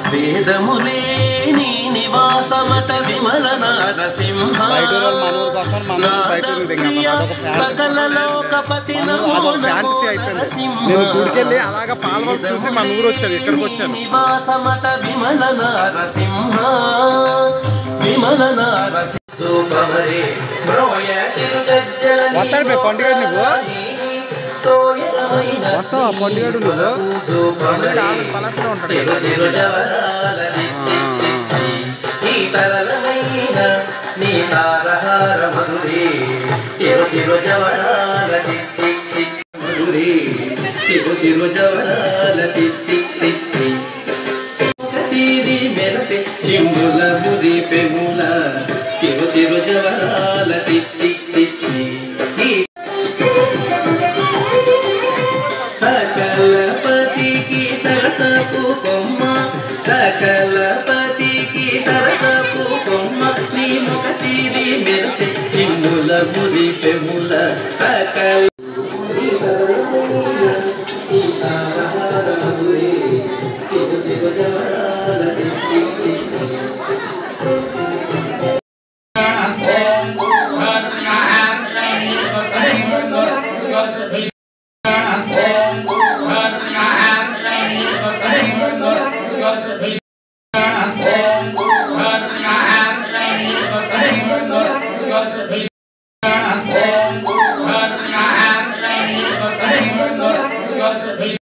వేదములే నీ నివాసమట విమల నారసింహ బయట ఊరు వాళ్ళు మన ఊరికి వస్తారు, మన ఊరు బయట ఊరికి దిగాం. మరి అదొక ఫ్యాన్. సకల లోకపతి మన నమో అదొక నమో ఫ్యాంటసీ అయిపోయింది నరసింహ. నేను గుడికెళ్ళి అలాగా పాల్వలు చూసి మన ఊరు వచ్చాను ఇక్కడికి వచ్చాను నివాసమట విమల నారసింహ విమల నారసింహ చూపమరే ప్రోయ చిరుగజ్జల వస్తాడు బే పండుగ నువ్వు సోయమైన వస్తావా పండుగడు నువ్వు చూపమరే పలాసలో ఉంటాడు తిరు తిరు జవరాల దిత్తి దిత్తి. ఈ తరలమైన నీ తారహార మధురే తిరు తిరు జవరాల దిత్తి దిత్తి. మధురే తిరు తిరు జవరాల దిత్తి దిత్తి. సిరి మెలసే చిమ్ముల మురి పెముల తిరు తిరు జవరాల తిత్తి తిత్తి ఈ సకలపతికి సరసపు కొమ్మ సకలపతికి సరసపు కొమ్మ నీ ముఖ సిరి మెరసే చిన్నుల మురి పెముల సకల